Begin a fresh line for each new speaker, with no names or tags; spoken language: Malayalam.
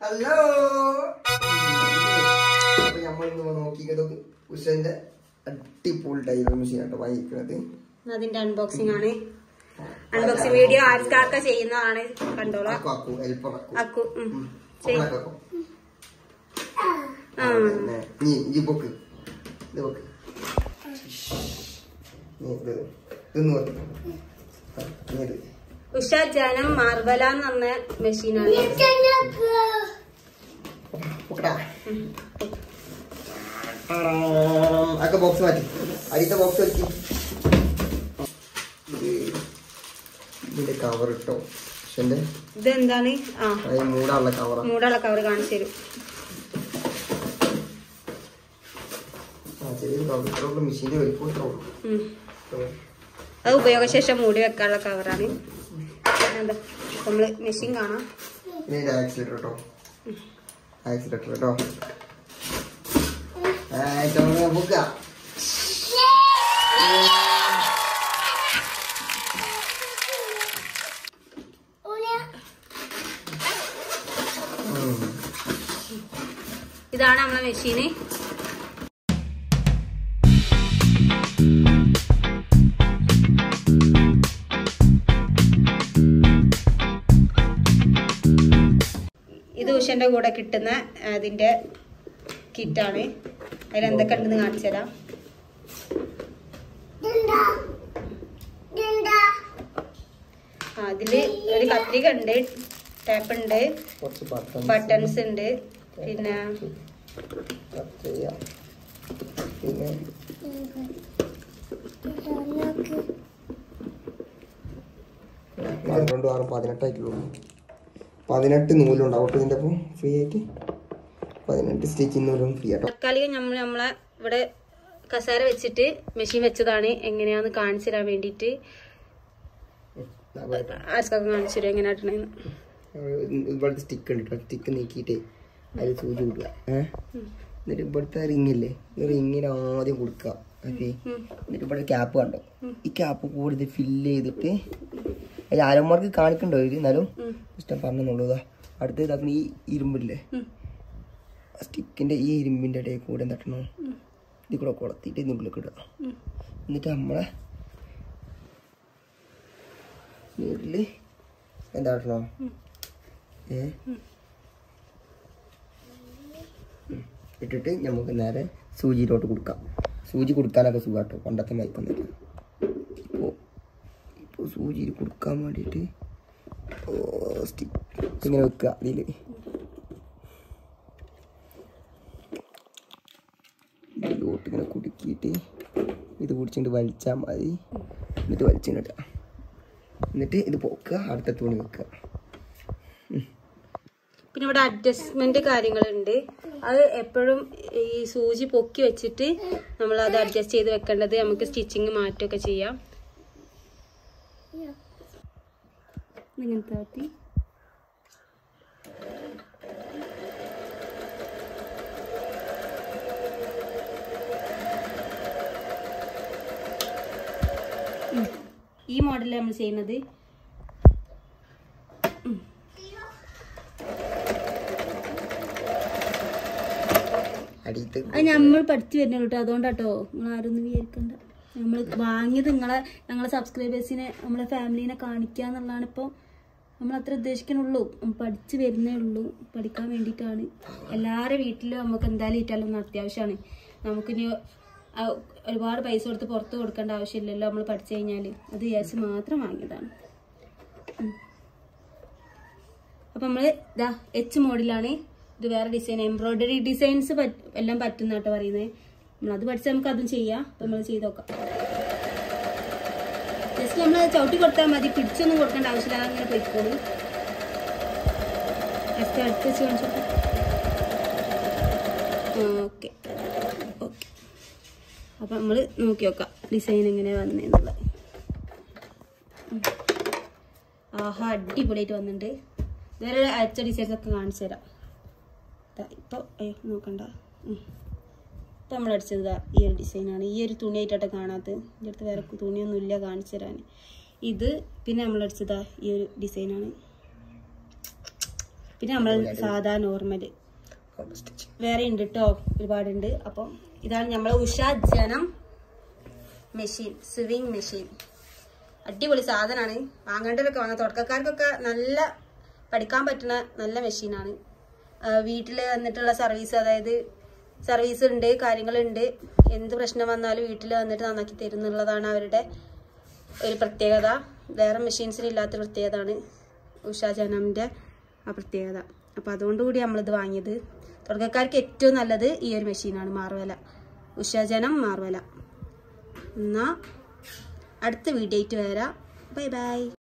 ഹലോ അപ്പൊ നമ്മൾ ഇന്ന് നോക്കിയത് ഉഷന്റെ അടിപൊളി ടൈലർ മെഷീൻ ആട്ടോ വാങ്ങിക്കുന്നത്
അതിന്റെ അൺബോക്സിംഗ് ആണ് അൺബോക്സിംഗ് വീഡിയോ ആർക്കാർക്ക ചെയ്യുന്നതാണ് കണ്ടോളാം
ആക്കു ആക്കു ഹെൽപ്പർ ആക്കു
അക്കു ഉം.
ഉം.
ചെയ്.
ഒക്കെ ആക്കു.
ആ
പിന്നെ നീ ഈ ബുക്ക് ഇത് ബുക്ക് നീ ഇത് ഇതൊന്ന് വെക്ക്. ആ, നീ ഇത്
ഉഷ ജനം മാർബല എന്ന് പറഞ്ഞ മെഷീനാണ്
പൊക്കടാ. ടാടാം. അതൊക്കെ ബോക്സ് മാറ്റി അടിത്ത ബോക്സ് വെച്ച് ഇതിന്റെ കവർ ഇട്ടോ പക്ഷെ
ഇതെന്താണ് ആ
അത് മൂടാനുള്ള കവറാ
മൂടുള്ള കവർ കാണിച്ചു തരും
ആ ചെറിയൊരു കവർ ഇത്രേ ഉള്ളൂ മെഷീന്റെ വലിപ്പം ഇത്രേ ഉള്ളൂ
ഉം. അത് ഉപയോഗശേഷം മൂടി വെക്കാനുള്ള കവറാണ് എന്താ നമ്മള് മെഷീൻ കാണാം
പിന്നെ ഇതിന്റെ ആക്സിലേറ്റർ കേട്ടോ ആക്സിലേറ്റർ കേട്ടോ ബുക്ക
ഇതാണ് നമ്മളെ മെഷീന് ഇത് ഉഷന്റെ കൂടെ കിട്ടുന്ന അതിന്റെ കിറ്റാണ് അതിൽ എന്തൊക്കെ ഉണ്ടെന്ന് കാണിച്ചു തരാം ആ, അതില് ഒരു കത്രിക ഉണ്ട് ടാപ്പ് ഉണ്ട്
കുറച്ച് ബട്ടൺ
ബട്ടൺസ് ഉണ്ട് പിന്നെ
ചെയ്യാം പിന്നെ പന്ത്രണ്ട് ആറ് പതിനെട്ടായിട്ടുള്ളൂ പതിനെട്ട് നൂലുണ്ടാവും കേട്ടോ ഇതിൻ്റെ ഒപ്പം ഫ്രീ ആയിട്ട് പതിനെട്ട് സ്റ്റിച്ചിങ് നൂലും ഫ്രീ ആട്ടോ
താൽക്കാലികം നമ്മൾ നമ്മളെ ഇവിടെ കസാര വെച്ചിട്ട് മെഷീൻ വെച്ചതാണ് എങ്ങനെയാന്ന് കാണിച്ചു തരാൻ വേണ്ടിയിട്ട് ആർക്കൊക്കെ കാണിച്ചു തരും എങ്ങനെയായിട്ടുണ്ടെന്ന്
ഇവിടുത്തെ സ്റ്റിക്ക് ഉണ്ട് കേട്ടോ സ്റ്റിക്ക് നീക്കിയിട്ട് അതിൽ സൂചി വിടുക ഏഹ് എന്നിട്ട് ഇവിടുത്തെ റിങ്ങില്ലേ ഈ റിങ്ങിന് ആദ്യം കൊടുക്കുക ഓക്കെ എന്നിട്ട് ഇവിടെ ക്യാപ്പ് കണ്ടോ ഈ ക്യാപ്പ് കൂടുതൽ ഫില്ല് ചെയ്തിട്ട് അതിൽ ആരന്മാർക്ക് കാണിക്കണ്ടോ ഇത് എന്നാലും ഇഷ്ടം പറഞ്ഞെന്നുള്ളൂ ഇതാ അടുത്ത ഇതാക്കുന്ന ഈ ഇരുമ്പില്ലേ സ്റ്റിക്കിന്റെ ഈ ഇരുമ്പിന്റെ ഇടയിൽ കൂടെ എന്താട്ടണോ ഇത് കൂടെ കൊളത്തിയിട്ട് ഇതിൻ്റെ ഉള്ളിൽ ഇടുക എന്നിട്ട് നമ്മളെ നീട്ടില് എന്താട്ടണോ ഏ ഇട്ടിട്ട് നമുക്ക് നേരെ സൂചിയിലോട്ട് കൊടുക്കാം സൂചി കൊടുക്കാനൊക്കെ സുഖാട്ടോ പണ്ടത്തെ മയക്കൊന്നില്ല ഇപ്പോൾ ഇപ്പോൾ സൂചിയിൽ കൊടുക്കാൻ വേണ്ടിയിട്ട് ഓ സ്റ്റിക്ക് ഇങ്ങനെ വെക്കുക അതിൽ ഇതിലോട്ട് ഇങ്ങനെ കുടുക്കിയിട്ട് ഇത് കുടിച്ചിട്ട് വലിച്ചാൽ മതി എന്നിട്ട് വലിച്ചിട്ട് എന്നിട്ട് ഇത് പോക്കുക അടുത്ത തുണി വെക്കുക
പിന്നെ ഇവിടെ അഡ്ജസ്റ്റ്മെന്റ് കാര്യങ്ങളുണ്ട് അത് എപ്പോഴും ഈ സൂചി പൊക്കി വെച്ചിട്ട് നമ്മൾ അത് അഡ്ജസ്റ്റ് ചെയ്ത് വെക്കേണ്ടത് നമുക്ക് സ്റ്റിച്ചിങ് മാറ്റുകയൊക്കെ ചെയ്യാം ഇങ്ങനെ താത്തി ഉം. ഈ മോഡലിൽ നമ്മൾ ചെയ്യുന്നത്
അടിയത്ത്
അത് നമ്മൾ പഠിച്ചു വരുന്നുള്ളൂ കേട്ടോ അതുകൊണ്ടാട്ടോ നിങ്ങൾ ആരും ഒന്നും വിചാരിക്കണ്ട നമ്മൾ വാങ്ങിയത് നിങ്ങളെ ഞങ്ങളെ സബ്സ്ക്രൈബേഴ്സിനെ നമ്മളെ ഫാമിലീനെ കാണിക്കുക എന്നുള്ളതാണ് ഇപ്പോൾ നമ്മൾ അത്ര ഉദ്ദേശിക്കണുള്ളൂ ഉം, പഠിച്ചു വരുന്നേ ഉള്ളൂ പഠിക്കാൻ വേണ്ടിയിട്ടാണ് എല്ലാവരുടെ വീട്ടിലും നമുക്ക് എന്തായാലും ഇറ്റാലൊന്നും അത്യാവശ്യമാണ് നമുക്കിനി ആ, ഒരുപാട് പൈസ കൊടുത്ത് പുറത്ത് കൊടുക്കേണ്ട ആവശ്യമില്ലല്ലോ നമ്മൾ പഠിച്ചു കഴിഞ്ഞാൽ അത് വിചാരിച്ച് മാത്രം വാങ്ങിയതാണ് അപ്പം നമ്മൾ ഇതാ എച്ച് മോഡിലാണ് ഇത് വേറെ ഡിസൈൻ എംബ്രോയിഡറി ഡിസൈൻസ് എല്ലാം പറ്റുന്ന കേട്ടോ പറയുന്നത് നമ്മളത് പഠിച്ചാൽ നമുക്ക് അതും ചെയ്യാം അപ്പം നമ്മൾ ചെയ്ത് നോക്കാം ജസ്റ്റ് നമ്മൾ ചവിട്ടി കൊടുത്താൽ മതി പിടിച്ചൊന്നും കൊടുക്കേണ്ട ആവശ്യമില്ല അങ്ങനെ പോയിക്കോളൂ ജസ്റ്റ് അടുത്ത് വെച്ച് കാണിച്ചു ഓക്കെ ഓക്കെ അപ്പം നമ്മൾ നോക്കി നോക്കാം ഡിസൈൻ എങ്ങനെ വന്നേന്നുള്ളത് ഉം. ആഹാ അടിപൊളിയായിട്ട് വന്നിട്ടുണ്ട് വേറെ അയച്ച ഡിസൈൻസ് ഒക്കെ കാണിച്ചു തരാം ദാ ഇപ്പൊ അയ്യോ നോക്കണ്ട ഉം. ഇപ്പൊ നമ്മൾ അടിച്ചത് ദാ ഈ ഒരു ഡിസൈനാണ് ഈ ഒരു തുണിയായിട്ടാണ് കാണാത്തത് എൻ്റെ അടുത്ത് വേറെ തുണിയൊന്നും ഇല്ല കാണിച്ചു തരാൻ ഇത് പിന്നെ നമ്മൾ അടിച്ചതാ ഈ ഒരു ഡിസൈനാണ് പിന്നെ നമ്മൾ സാധാ നോർമൽ
കോട്ടൺ സ്റ്റിച്ച്
വേറെ ഉണ്ട് കേട്ടോ ഒരുപാടുണ്ട് അപ്പം ഇതാണ് നമ്മളെ ഉഷ ജനം മെഷീൻ സ്വിവിങ് മെഷീൻ അടിപൊളി സാധനമാണ് വാങ്ങേണ്ടവരൊക്കെ വാങ്ങാം തുടക്കക്കാർക്കൊക്കെ നല്ല പഠിക്കാൻ പറ്റുന്ന നല്ല മെഷീനാണ് വീട്ടിൽ വന്നിട്ടുള്ള സർവീസ് അതായത് സർവീസ് ഉണ്ട് കാര്യങ്ങളുണ്ട് എന്ത് പ്രശ്നം വന്നാലും വീട്ടിൽ വന്നിട്ട് നന്നാക്കി തരുന്നുള്ളതാണ് അവരുടെ ഒരു പ്രത്യേകത വേറെ മെഷീൻസിന് ഇല്ലാത്ത പ്രത്യേകതയാണ് ഉഷ ജനമിൻ്റെ ആ പ്രത്യേകത അപ്പോൾ അതുകൊണ്ട് കൂടി നമ്മളിത് വാങ്ങിയത് തുടക്കക്കാർക്ക് ഏറ്റവും നല്ലത് ഈ ഒരു മെഷീനാണ് മാർവല ഉഷാജനം മാർവല എന്നാൽ അടുത്ത വീഡിയോ ആയിട്ട് വരാം ബൈ ബൈ